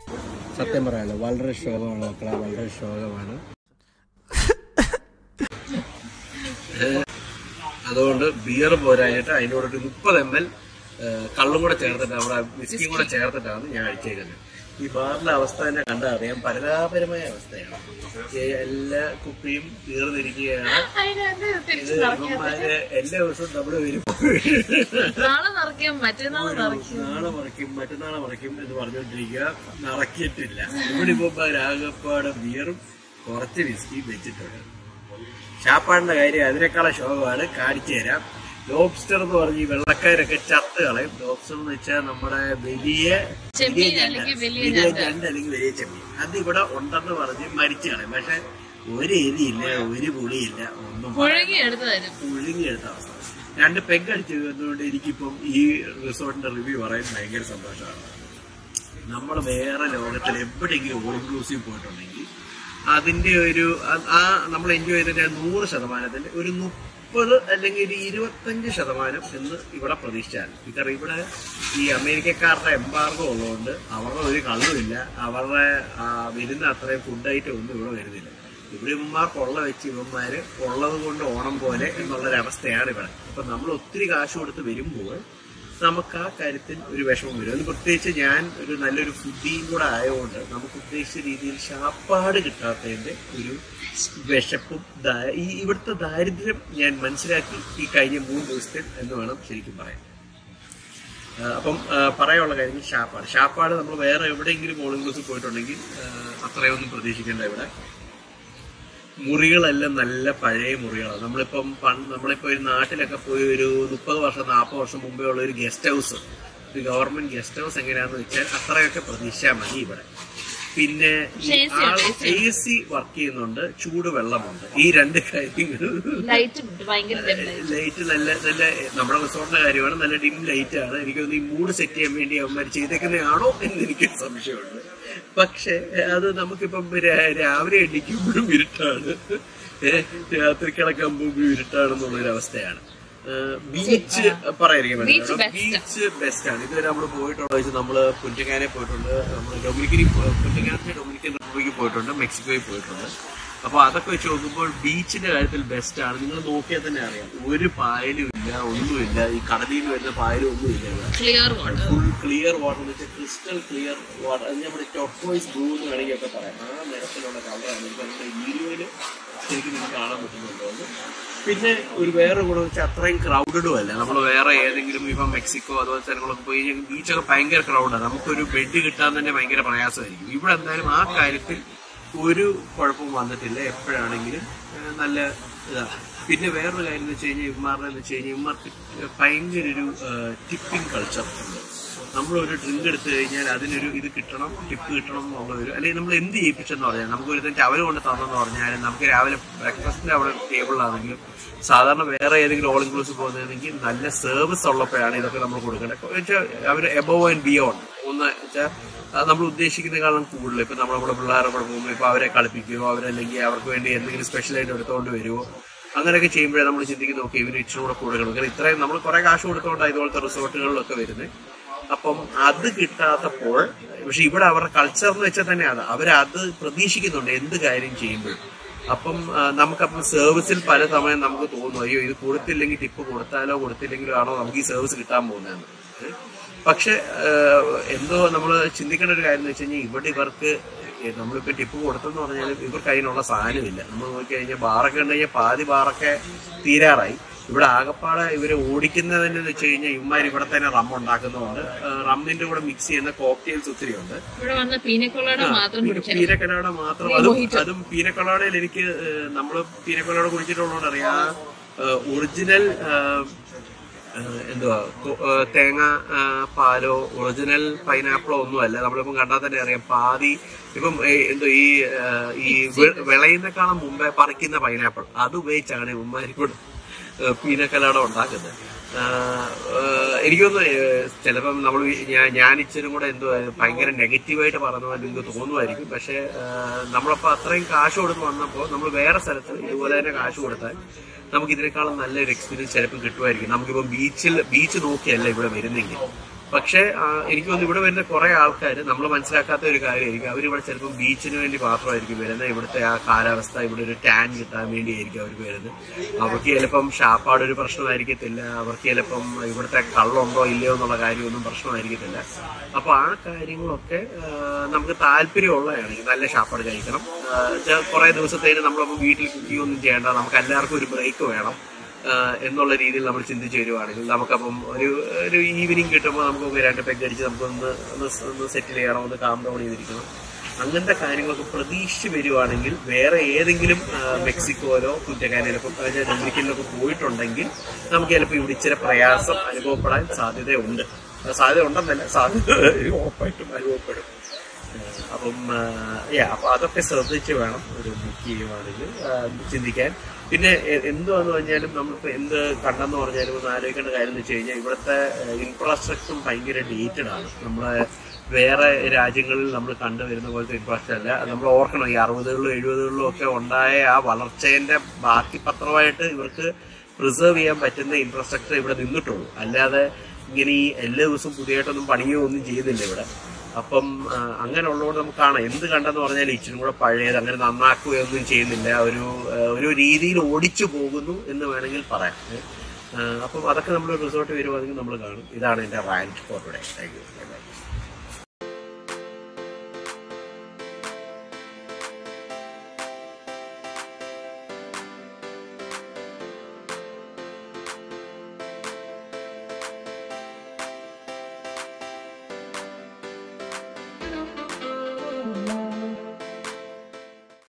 സത്യം പറയാലോ വളരെ ശോകമാണ് മക്കളെ വളരെ ശോകമാണ് അതുകൊണ്ട് ബിയർ പോരായിട്ട് അതിനോട് ഒരു മുപ്പത് എം എൽ കള്ളും കൂടെ ചേർത്തിട്ട് അവിടെ വിസ്കിയും കൂടെ ചേർത്തിട്ടാണ് ഞാൻ അടിച്ചേക്കുന്നത് ഈ ബാറിന്റെ അവസ്ഥ തന്നെ കണ്ടാൽ അറിയാം പരിതാപരമായ അവസ്ഥയാണ് ഈ എല്ലാ കുപ്പിയും തീർന്നിരിക്കുകയാണ് അതിനകത്ത് ഇത് തിരിച്ച് നിറയ്ക്കാം ഇവന്മാര് എല്ലാ ദിവസവും നമ്മുടെ വരും നാളെ നിറയ്ക്കാം മറ്റന്നാൾ നിറയ്ക്കും നാളെ മറിക്കും മറ്റന്നാളെ മറിക്കും എന്ന് പറഞ്ഞുകൊണ്ടിരിക്കുക നടക്കിയിട്ടില്ല ഇവിടെ ഇപ്പൊ രാഗപ്പാട് ബിയറും കുറച്ച് വിസ്കിയും വെച്ചിട്ടുണ്ട് ഷാപ്പാടിന്റെ കാര്യം അതിനേക്കാളെ ശോകമാണ് കാണിച്ചു തരാം ലോബ്സ്റ്റർ എന്ന് പറഞ്ഞ് ഈ വെള്ളക്കാരൊക്കെ ചത്ത് കളയും ലോബ്സ്റ്റർ എന്ന് വെച്ചാൽ നമ്മുടെ വലിയ ചെമ്മീൻ വലിയ അല്ലെങ്കിൽ ഞണ്ട്. വലിയ വലിയ ഞണ്ട്. ഞണ്ട് അല്ലെങ്കിൽ വലിയ ചെമ്മീൻ അത് ഇവിടെ ഉണ്ടെന്ന് പറഞ്ഞ് മരിച്ചു കളയും പക്ഷെ ഒരു എരിയില്ല ഒരു പുളിയില്ല ഒന്നും പുഴങ്ങി എടുത്തു തരും പുഴുങ്ങിയെടുത്ത അവസ്ഥ രണ്ട് പെഗ് അടിച്ചു വന്നുകൊണ്ട് എനിക്കിപ്പം ഈ റിസോർട്ടിന്റെ റിവ്യൂ പറയാൻ ഭയങ്കര സന്തോഷമാണ് നമ്മൾ വേറെ ലോകത്തിൽ എവിടെയെങ്കിലും ഓൾ ഇൻക്ലൂസീവ് പോയിട്ടുണ്ടെങ്കിൽ അതിന്റെ ഒരു ആ- ആ നമ്മൾ എൻജോയ് ചെയ്തതിന്റെ നൂറ് ശതമാനത്തിന്റെ ഒരു മുപ്പത് അല്ലെങ്കിൽ ഒരു ഇരുപത്തഞ്ച് ശതമാനം എന്ന് ഇവിടെ പ്രതീക്ഷിച്ചാൽ കാരണം ഇവിടെ ഈ അമേരിക്കക്കാരുടെ എംബാർഗോ ഉള്ളതുകൊണ്ട് അവരുടെ ഒരു കളുമില്ല അവരുടെ ആ, വരുന്ന അത്രയും ഫുഡ് ഐറ്റം ഒന്നും ഇവിടെ വരുന്നില്ല ഇവിടെ ഇവന്മാർ കൊള്ള വെച്ച് ഇവന്മാര് ഉള്ളത് കൊണ്ട് ഓണം പോലെ എന്നുള്ളൊരവസ്ഥയാണ് ഇവിടെ അപ്പൊ നമ്മൾ ഒത്തിരി കാശ് കൊടുത്ത് വരുമ്പോൾ നമുക്ക് ആ കാര്യത്തിൽ ഒരു വിഷമം വരും അത് പ്രത്യേകിച്ച് ഞാൻ ഒരു നല്ലൊരു ഫുഡിയും കൂടെ ആയതുകൊണ്ട് നമുക്ക് ഉദ്ദേശിച്ച രീതിയിൽ ശാപ്പാട് കിട്ടാത്തതിന്റെ ഒരു വിശപ്പും ദാ- ഈ ഇവിടുത്തെ ദാരിദ്ര്യം ഞാൻ മനസ്സിലാക്കി ഈ കഴിഞ്ഞ മൂന്ന് ദിവസത്തിൽ എന്ന് വേണം ശരിക്കും പറയാൻ ആ, അപ്പം ആ, പറയാനുള്ള കാര്യം ഷാപ്പാട് ഷാപ്പാട് നമ്മൾ വേറെ എവിടെയെങ്കിലും ഓൾ ഇൻക്ലൂസിൽ പോയിട്ടുണ്ടെങ്കിൽ ആ, അത്രയൊന്നും പ്രതീക്ഷിക്കേണ്ട ഇവിടെ മുറികളെല്ലാം നല്ല പഴയ മുറികളാണ് നമ്മളിപ്പം പണ്ട് നമ്മളിപ്പോ ഒരു നാട്ടിലൊക്കെ പോയി ഒരു മുപ്പത് വർഷം നാൽപ്പത് വർഷം മുമ്പേ ഉള്ള ഒരു ഗസ്റ്റ് ഹൗസ് ഒരു ഗവൺമെന്റ് ഗസ്റ്റ് ഹൗസ് എങ്ങനെയാന്ന് വെച്ചാൽ അത്രയൊക്കെ പ്രതീക്ഷിച്ചാൽ മതി ഇവിടെ പിന്നെ പക്ഷേ AC ഉണ്ട്, എ സി വർക്ക് ചെയ്യുന്നുണ്ട് ചൂട് വെള്ളമുണ്ട് ഈ രണ്ട് കാര്യങ്ങൾ ലൈറ്റ് ഭയങ്കര dim light. ലൈറ്റ് നല്ല നല്ല നമ്മുടെ റിസോർട്ടിന്റെ കാര്യമാണ് നല്ല ഡിം ലൈറ്റ് ആണ് എനിക്ക് തോന്നുന്നു ഈ മൂഡ് സെറ്റ് ചെയ്യാൻ വേണ്ടി അവന്മാർ ചെയ്തേക്കുന്നതാണോ എന്ന് എനിക്ക് സംശയമുണ്ട് പക്ഷെ അത് നമുക്കിപ്പം രാ- രാവിലെ എണ്ണിക്കുമ്പോഴും ഇരുട്ടാണ് ഏ, രാത്രി കിടക്കാൻ പോകുമ്പോൾ ഇരുട്ടാണെന്നുള്ളൊരു അവസ്ഥയാണ് ബീച്ച് പറയായിരിക്കും Beach best. ബീച്ച് ബെസ്റ്റ് ആണ് ഇതുവരെ നമ്മൾ പോയിട്ടുള്ള വെച്ച് നമ്മള് പുഞ്ചക്കാനെ പോയിട്ടുണ്ട് നമ്മൾ ഡൊമിനിക്കനി പുഞ്ചക്കാനത്തെ ഡൊമിനിക്കൻ റിപ്പബ്ലിക്കിൽ പോയിട്ടുണ്ട് മെക്സിക്കോയിൽ പോയിട്ടുണ്ട് അപ്പൊ അതൊക്കെ വെച്ച് നോക്കുമ്പോൾ ബീച്ചിന്റെ കാര്യത്തിൽ ബെസ്റ്റ് ആണ് നിങ്ങൾ നോക്കിയാൽ തന്നെ അറിയാം ഒരു പായലും ഇല്ല ഒന്നുമില്ല ഈ കടലിൽ നിന്ന് വരുന്ന പായലും ഒന്നുമില്ല ഇവിടെ clear water full clear water എന്ന് വെച്ചാൽ ക്രിസ്റ്റൽ ക്ലിയർ വാട്ടർ അത് നമ്മുടെ ടൊക്കോയ്സ് ബ്ലൂ എന്ന് വേണമെങ്കിൽ ഒക്കെ പറയാം ആ നിറത്തിലുള്ള കളറാണ് എനിക്ക് അതിന്റെ വീഡിയോയിൽ ശരിക്കും നിങ്ങൾക്ക് കാണാൻ പറ്റുന്നുണ്ടോ എന്ന്. പിന്നെ ഒരു വേറെ ഗുണം വെച്ചാൽ അത്രയും ക്രൗഡഡും അല്ല നമ്മൾ വേറെ ഏതെങ്കിലും ഇപ്പം മെക്സിക്കോ അതുപോലെ സ്ഥലങ്ങളൊക്കെ പോയി കഴിഞ്ഞാൽ ബീച്ചൊക്കെ ഭയങ്കര ക്രൗഡാണ് നമുക്കൊരു ബെഡ് കിട്ടാൻ തന്നെ ഭയങ്കര പ്രയാസമായിരിക്കും ഇവിടെ എന്തായാലും ആ കാര്യത്തിൽ ഒരു കുഴപ്പവും വന്നിട്ടില്ല എപ്പോഴാണെങ്കിലും ഏഹ്, നല്ല ഇതാണ് പിന്നെ വേറൊരു കാര്യം എന്ന് വെച്ച് കഴിഞ്ഞാൽ ഇവന്മാരുടെ എന്ന് വെച്ച് കഴിഞ്ഞാൽ ഇവന്മാർക്ക് ഭയങ്കര ഒരു ടിപ്പിംഗ് കൾച്ചർ ഉണ്ട് നമ്മളൊരു ഡ്രിങ്ക് എടുത്തു കഴിഞ്ഞാൽ അതിനൊരു ഇത് കിട്ടണം ടിപ്പ് കിട്ടണം എന്നുള്ള ഒരു അല്ലെങ്കിൽ നമ്മൾ എന്ത് ചെയ്യിപ്പിച്ചെന്ന് പറഞ്ഞാൽ നമുക്ക് ഒരു അവര് കൊണ്ട് തന്നെന്ന് പറഞ്ഞാൽ നമുക്ക് രാവിലെ ബ്രേക്ക്ഫാസ്റ്റിന്റെ അവിടെ ടേബിളിലാണെങ്കിലും സാധാരണ വേറെ ഏതെങ്കിലും ഓൾ ഇൻക്ലൂസീവ് പോകുന്നതെങ്കിൽ നല്ല സർവീസ് ഉള്ളപ്പോഴാണ് ഇതൊക്കെ നമ്മൾ കൊടുക്കേണ്ടത് വെച്ചാൽ അവർ എബോവ് ആൻഡ് ബിയോണ്ട് ഒന്ന് വെച്ചാൽ നമ്മൾ ഉദ്ദേശിക്കുന്നതിനേക്കാളും കൂടുതൽ ഇപ്പൊ നമ്മൾ നമ്മുടെ പിള്ളേരുടെ കൂടെ പോകുമ്പോൾ ഇപ്പൊ അവരെ കളിപ്പിക്കുകയോ അവരല്ലെങ്കിൽ അവർക്ക് വേണ്ടി എന്തെങ്കിലും സ്പെഷ്യലായിട്ട് എടുത്തുകൊണ്ട് വരുമോ അങ്ങനെയൊക്കെ ചെയ്യുമ്പോഴേ നമ്മൾ ചിന്തിക്കുന്നു ഓക്കെ ഇവര് ഇച്ചിരി കൂടെ കൊടുക്കണം കാരണം ഇത്രയും നമ്മൾ കുറെ കാശ് കൊടുത്തോണ്ടാണ് ഇതുപോലത്തെ റിസോർട്ടുകളിലൊക്കെ വരുന്നത് അപ്പം അത് കിട്ടാത്തപ്പോൾ പക്ഷെ ഇവിടെ അവരുടെ കൾച്ചർ എന്ന് വെച്ചാൽ തന്നെ അത് അവരത് പ്രതീക്ഷിക്കുന്നുണ്ട് എന്ത് കാര്യം ചെയ്യുമ്പോഴും അപ്പം ആ, നമുക്കപ്പം സർവീസിൽ പല സമയം നമുക്ക് തോന്നും അയ്യോ ഇത് കൊടുത്തില്ലെങ്കിൽ ടിപ്പ് കൊടുത്താലോ കൊടുത്തില്ലെങ്കിലോ ആണോ നമുക്ക് ഈ സർവീസ് കിട്ടാൻ പോകുന്നതെന്ന് ഏ? പക്ഷെ ആ, എന്തോ നമ്മൾ ചിന്തിക്കേണ്ട ഒരു കാര്യം എന്ന് വെച്ച് കഴിഞ്ഞാൽ ഇവിടെ ഇവർക്ക് ഏ, നമ്മളിപ്പോ ടിപ്പ് കൊടുത്തെന്ന് പറഞ്ഞാൽ ഇവർക്ക് അതിനുള്ള സാധനമില്ല നമ്മൾ നോക്കി കഴിഞ്ഞാൽ ബാറൊക്കെ ഉണ്ട് കഴിഞ്ഞാൽ പാതി ബാറൊക്കെ തീരാറായി ഇവിടെ ആകപ്പാടെ ഇവര് ഓടിക്കുന്നതെന്ന് വെച്ച് കഴിഞ്ഞാൽ ഇവന്മാർ ഇവിടെ തന്നെ റം ഉണ്ടാക്കുന്നുണ്ട് ആ, റമ്മിന്റെ കൂടെ മിക്സ് ചെയ്യുന്ന കോക്ടെയിൽസ് ഒത്തിരി ഉണ്ട് ഇവിടെ വന്ന പീനക്കൊള്ളയുടെ മാത്രം കുടിക്കാം പീനക്കലാട മാത്രം അതും അതും പീനക്കലാടയിൽ എനിക്ക് ഏഹ്, നമ്മള് പീനക്കലാട കുടിച്ചിട്ടുള്ളതുകൊണ്ട് അറിയാം ഒറിജിനൽ എന്തുവാ കൊ- ഏഹ്, തേങ്ങ ആ, പാലോ ഒറിജിനൽ പൈനാപ്പിളോ ഒന്നുമല്ല നമ്മളിപ്പം കണ്ടാൽ തന്നെ അറിയാം പാതി ഇപ്പം ഏഹ്, എന്തോ ഈ ഏഹ്, ഈ വെ- വിളയുന്നേക്കാളും മുമ്പേ പറിക്കുന്ന പൈനാപ്പിൾ അത് ഉപയോഗിച്ചാണ് ഇവന്മാർ കൂടെ പീനക്കലാട ഉണ്ടാക്കുന്നത് ആഹ് ആഹ് എനിക്കൊന്ന് ചിലപ്പം നമ്മൾ ഞാൻ ഇച്ചിരി കൂടെ എന്തോ ഭയങ്കര നെഗറ്റീവായിട്ട് പറഞ്ഞ പോലെ എനിക്ക് തോന്നുമായിരിക്കും പക്ഷെ ആഹ് നമ്മളപ്പോ അത്രയും കാശ് കൊടുത്ത് വന്നപ്പോൾ നമ്മൾ വേറെ സ്ഥലത്ത് ഇതുപോലെ തന്നെ കാശ് കൊടുത്താൽ നമുക്ക് ഇതിനേക്കാളും നല്ലൊരു എക്സ്പീരിയൻസ് ചിലപ്പോൾ കിട്ടുമായിരിക്കും നമുക്കിപ്പോൾ ബീച്ചിൽ ബീച്ച് നോക്കിയല്ല ഇവിടെ വരുന്നെങ്കിൽ പക്ഷേ ആ, എനിക്ക് തോന്നുന്നു ഇവിടെ വരുന്ന കുറെ ആൾക്കാർ നമ്മൾ മനസ്സിലാക്കാത്ത ഒരു കാര്യമായിരിക്കും അവരിവിടെ ചിലപ്പോൾ ബീച്ചിന് വേണ്ടി മാത്രമായിരിക്കും വരുന്നത് ഇവിടുത്തെ ആ കാലാവസ്ഥ ഇവിടെ ഒരു ടാൻ കിട്ടാൻ വേണ്ടിയായിരിക്കും അവർക്ക് വരുന്നത് അവർക്ക് ചിലപ്പം ഷാപ്പാട് ഒരു പ്രശ്നമായിരിക്കത്തില്ല അവർക്ക് ചിലപ്പം ഇവിടുത്തെ കള്ളുണ്ടോ ഇല്ലയോ എന്നുള്ള കാര്യമൊന്നും പ്രശ്നമായിരിക്കത്തില്ല അപ്പൊ ആ കാര്യങ്ങളൊക്കെ ആ, നമുക്ക് താല്പര്യമുള്ളതാണ് നല്ല ഷാപ്പാട് കഴിക്കണം കുറെ ദിവസത്തേന് നമ്മളപ്പോൾ വീട്ടിൽ കുക്കിംഗ് ഒന്നും ചെയ്യേണ്ട നമുക്ക് എല്ലാവർക്കും ഒരു ബ്രേക്ക് വേണം ആഹ് എന്നുള്ള രീതിയിൽ നമ്മൾ ചിന്തിച്ച് വരുവാണെങ്കിൽ നമുക്കപ്പം ഒരു ഒരു ഈവനിങ് കിട്ടുമ്പോൾ നമുക്ക് രണ്ട് പെഗ് അടിച്ച് നമുക്കൊന്ന് ഒന്ന് സ് ഒന്ന് സെറ്റിൽ ചെയ്യണം ഒന്ന് കാം ഡൗൺ ചെയ്തിരിക്കണം അങ്ങനത്തെ കാര്യങ്ങളൊക്കെ പ്രതീക്ഷിച്ച് വരുവാണെങ്കിൽ വേറെ ഏതെങ്കിലും ആഹ് മെക്സിക്കോയിലോ കുറ്റക്കാനയിലൊക്കെ ഡൊമിനിക്കനിലൊക്കെ പോയിട്ടുണ്ടെങ്കിൽ നമുക്ക് ചിലപ്പോൾ ഇവിടെ ഇച്ചിരി പ്രയാസം അനുഭവപ്പെടാൻ സാധ്യതയുണ്ട് അത് സാധ്യത ഉണ്ടെന്നല്ല സാധ്യത ഉറപ്പായിട്ടും അനുഭവപ്പെടും ഏഹ് അപ്പം യാ അപ്പൊ അതൊക്കെ ശ്രദ്ധിച്ച് വേണം ഒരു ബുക്ക് ചെയ്യുവാണെങ്കിൽ ആഹ് ചിന്തിക്കാൻ പിന്നെ എ- എന്തുവാന്ന് പറഞ്ഞാലും നമ്മളിപ്പോ എന്ത് കണ്ടെന്ന് പറഞ്ഞാലും ഒന്ന് ആലോചിക്കേണ്ട കാര്യം എന്ന് വെച്ച് കഴിഞ്ഞാൽ ഇവിടുത്തെ ഇൻഫ്രാസ്ട്രക്ചറും ഭയങ്കര ഡേറ്റഡ് ആണ് നമ്മളെ വേറെ രാജ്യങ്ങളിൽ നമ്മൾ കണ്ടുവരുന്ന പോലത്തെ ഇൻഫ്രാസ്ട്രക്ചർ അല്ല നമ്മൾ ഓർക്കണം ഈ അറുപതുകളിലും എഴുപതുകളിലും ഒക്കെ ഉണ്ടായ ആ വളർച്ചേന്റെ ബാക്കി പത്രമായിട്ട് ഇവർക്ക് പ്രിസർവ് ചെയ്യാൻ പറ്റുന്ന ഇൻഫ്രാസ്ട്രക്ചർ ഇവിടെ നിന്നിട്ടുള്ളൂ അല്ലാതെ ഇങ്ങനെ ഈ എല്ലാ ദിവസവും പുതിയതായിട്ടൊന്നും പണിയോ ഒന്നും ചെയ്യുന്നില്ല ഇവിടെ അപ്പം ആ, അങ്ങനെ ഉള്ളതുകൊണ്ട് നമുക്ക് കാണാം എന്ത് കണ്ടെന്ന് പറഞ്ഞാൽ ഇച്ചിരി കൂടെ പഴയത് അങ്ങനെ നന്നാക്കുകയൊന്നും ചെയ്യുന്നില്ല ഒരു ആ, ഒരു രീതിയിൽ ഓടിച്ചു പോകുന്നു എന്ന് വേണമെങ്കിൽ പറയാം ഏ. ആ, അപ്പം അതൊക്കെ നമ്മൾ റിസോർട്ട് വരുവാണെങ്കിൽ നമ്മൾ കാണും ഇതാണ് എൻ്റെ rant for today thank U